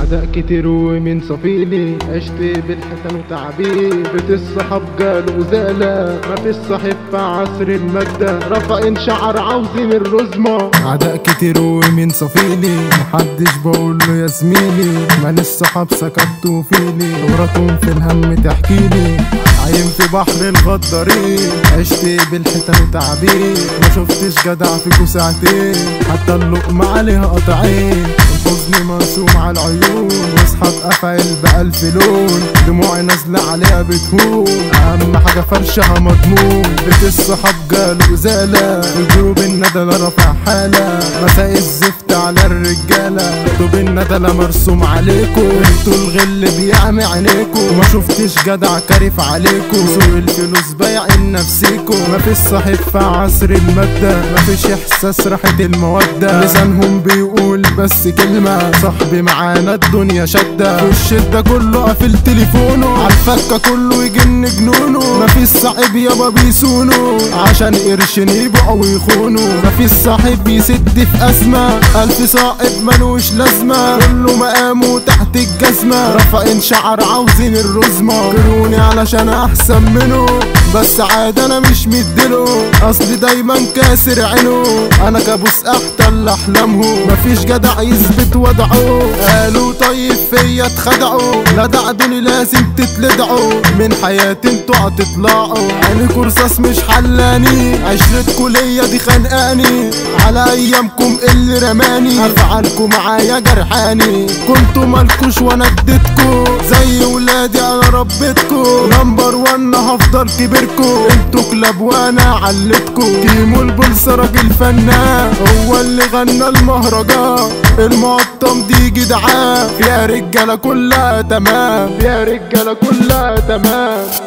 أعداء كتير ومين صفيني عشت بالحسن وتعبير بيت الصحاب قالوا زالة ما في الصاحب في عصر المجدة رفع شعر عاوزين الرزمة أعداء كتير ومين صفيلي محدش بقول له يا زميلي مال الصحاب سكتوا فيلي خبرتهم في الهم تحكيلي عايم في بحر الغدارين عشت بالحيطان وتعبير ما شفتش جدع فيكو ساعتين حتى اللقمة عليها قطعين الحزن مرسوم على العيون واصحاب افعل بألف لون دموعي نازلة عليها بتهون اهم حاجة فرشها مضمون بيت الصحاب جاله زالة الجروب الندلة رافع حالة مساء الزفت على الرجالة مكتوب الندلة مرسوم عليكم انتوا الغل بيعمي عينيكم ما شفتش جدع كارف عليكم سوق الفلوس بايعين نفسيكم ما فيش صاحب في عصر المادة ما فيش احساس راحة المودة لسانهم بيقول بس كلمة صاحبي معانا الدنيا شدة في الشدة كله قافل تليفونه عالفكة كله يجن جنونه ما فيش صاحب يابا بيسونه عشان قرشين يبقوا ويخونوا ما فيش صاحب بيسد في أزمة ألف صاحب ملوش لازمة كله مقامه تحت الجزمة رافعين شعر عاوزين الرزمة كروني علشان أحسن منه بس عاد أنا مش مديله أصلي دايما كاسر عينه أنا كابوس أحتل أحلامه مفيش جدع يثبت وضعه قالوا طيب فيا اتخدعوا لا دعدوني لازم تتلدعوا من حياتي انتوا هتطلعوا عينيكوا رصاص مش حلاني عشرتكوا ليا دي خانقاني على ايامكم اللي رماني افعالكوا معايا جرحاني كنتوا مالكوش وانا اديتكوا زي ولادي انا ربيتكوا نمبر وان هفضل كبيركوا انتوا كلاب وانا علتكوا كيمو البلس راجل فنان هو اللي غنى المهرجان المقطم دي جدعان يا رجاله كلها تمام يا رجاله كلها تمام